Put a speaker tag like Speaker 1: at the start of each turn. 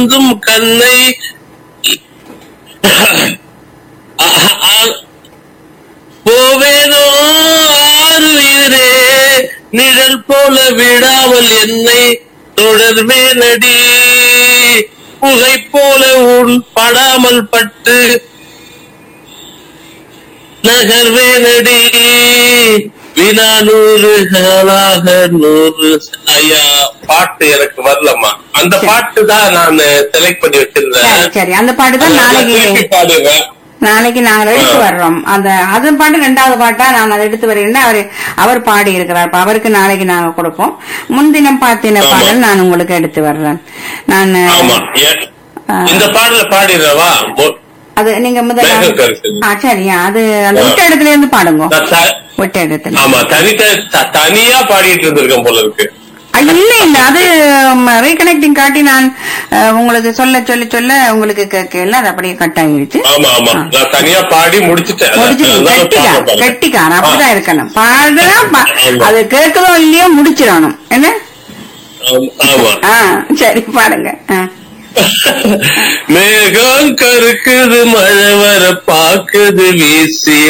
Speaker 1: சிந்தும் கண்ணை போவேனோ ஆறுயிரே நிழல் போல விடாமல் என்னை தொடர்வேனடி புகை போல உன் படாமல் பட்டு நகர்வேனடி வினா நூறு காலாக நூறு ஐயா பாட்டு எனக்கு வரலம்மா அந்த பாட்டு தான் நான் செலக்ட் பண்ணி
Speaker 2: சரி
Speaker 1: வச்சிருந்தேன்
Speaker 2: சரி அந்த பாட்டு தான் நாளைக்கு
Speaker 1: திருப்பி பாடுவேன்
Speaker 2: நாளைக்கு நாங்கள் எடுத்து
Speaker 1: ஆ.
Speaker 2: வர்றோம் அந்த அது பாட்டு ரெண்டாவது பாட்டா நான் அதை எடுத்து வருகிறேன் அவர் அவர் பாடி இருக்கிறார் இப்ப அவருக்கு நாளைக்கு நாங்க கொடுப்போம் முன்தினம் பார்த்தின
Speaker 1: ஆமா.
Speaker 2: பாடல் நான் உங்களுக்கு எடுத்து வர்றேன் நான்
Speaker 1: ஆமா ஏ-
Speaker 2: ஆ.
Speaker 1: இந்த பாடல பாடிடுறவா மொ-
Speaker 2: அது நீங்க முதல்ல
Speaker 1: மேகம் கருத்து.
Speaker 2: ஆ சரியா அது அந்த
Speaker 1: ஆ.
Speaker 2: விட்ட இடத்துல இருந்து பாடுங்க
Speaker 1: நான் த-
Speaker 2: விட்ட இடத்துல
Speaker 1: ஆமா தனி த- தனியா பாடிட்டு இருந்திருக்கேன் போல இருக்கு
Speaker 2: ஆ, இல்ல இல்ல அது ரீகனெக்டிங் காட்டி நான் அஹ், உங்களுக்கு சொல்ல சொல்ல சொல்ல உங்களுக்கு கேட்கல அது அப்படியே கட் ஆகிடுச்சு
Speaker 1: ஆமா ஆமா
Speaker 2: ஆ.
Speaker 1: நான் தனியா பாடி முடிச்சிட்டேன்
Speaker 2: முடிச்சிருக்கீங்க
Speaker 1: அதனால
Speaker 2: கெட்டிக்கார்
Speaker 1: பாடுறேன் பாருங்க.
Speaker 2: கெட்டிக்கார் அப்படிதான் இருக்கணும் பாடுறா பா-
Speaker 1: ஆமா.
Speaker 2: அது கேட்கதோ இல்லையோ முடிச்சிடணும் என்ன
Speaker 1: ஆமா, ஆமா
Speaker 2: ஆ சரி பாடுங்க ஆ.
Speaker 1: மேகம் கருக்குது மழை வர பாக்குது வீசி